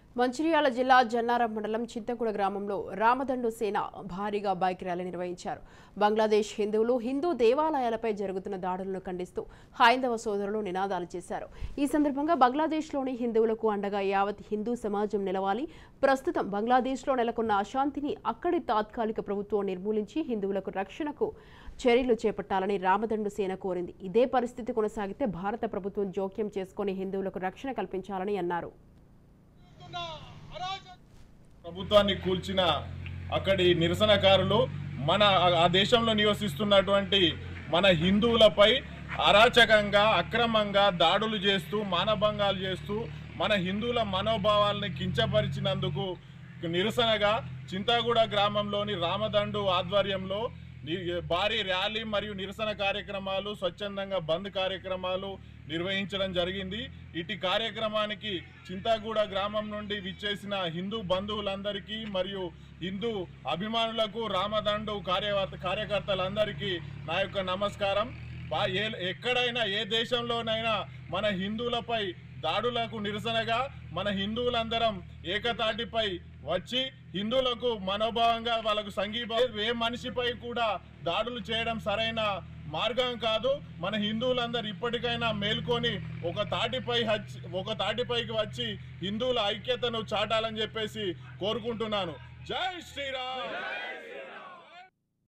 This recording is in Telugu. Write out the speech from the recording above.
మంచిర్యాల జిల్లా జన్నారం మండలం చింతగూడ గ్రామంలో రామదండు సేన భారీగా బైక్ ర్యాలీ నిర్వహించారు బంగ్లాదేశ్ హిందువులు హిందూ దేవాలయాలపై జరుగుతున్న దాడులను ఖండిస్తూ హైందవ సోదరులు నినాదాలు చేశారు ఈ సందర్భంగా బంగ్లాదేశ్లోని హిందువులకు అండగా యావత్ హిందూ సమాజం నిలవాలి ప్రస్తుతం బంగ్లాదేశ్లో నెలకొన్న అశాంతిని అక్కడి తాత్కాలిక ప్రభుత్వం నిర్మూలించి హిందువులకు రక్షణకు చర్యలు చేపట్టాలని రామదండు సేన కోరింది ఇదే పరిస్థితి కొనసాగితే భారత ప్రభుత్వం జోక్యం చేసుకుని హిందువులకు రక్షణ కల్పించాలని అన్నారు ప్రభుత్వాన్ని కూల్చిన అక్కడి నిరసనకారులు మన ఆ దేశంలో నివసిస్తున్నటువంటి మన హిందువులపై అరాచకంగా అక్రమంగా దాడులు చేస్తూ మానభంగాలు చేస్తూ మన హిందువుల మనోభావాల్ని కించపరిచినందుకు నిరసనగా చింతాగూడ గ్రామంలోని రామదండు ఆధ్వర్యంలో ని- భారీ ర్యాలీ మరియు నిరసన కార్యక్రమాలు స్వచ్ఛందంగా బంద్ కార్యక్రమాలు నిర్వహించడం జరిగింది ఇటు కార్యక్రమానికి చింతాగూడ గ్రామం నుండి విచ్చేసిన హిందూ బంధువులందరికీ మరియు హిందూ అభిమానులకు రామదండు కార్యవర్త కార్యకర్తలందరికీ నా యొక్క నమస్కారం బా- ఏ ఎక్కడైనా ఏ దేశంలోనైనా మన హిందువులపై దాడులకు నిరసనగా మన హిందువులందరం ఏకతాటిపై వచ్చి హిందువులకు మనోభావంగా వాళ్ళకు సంఘీభావం ఏ మనిషిపై కూడా దాడులు చేయడం సరైన మార్గం కాదు మన హిందువులందరూ ఇప్పటికైనా మేల్కొని ఒక తాటిపై హచ్ ఒక తాటిపైకి వచ్చి హిందువుల ఐక్యతను చాటాలని చెప్పేసి కోరుకుంటున్నాను జై శ్రీరామ్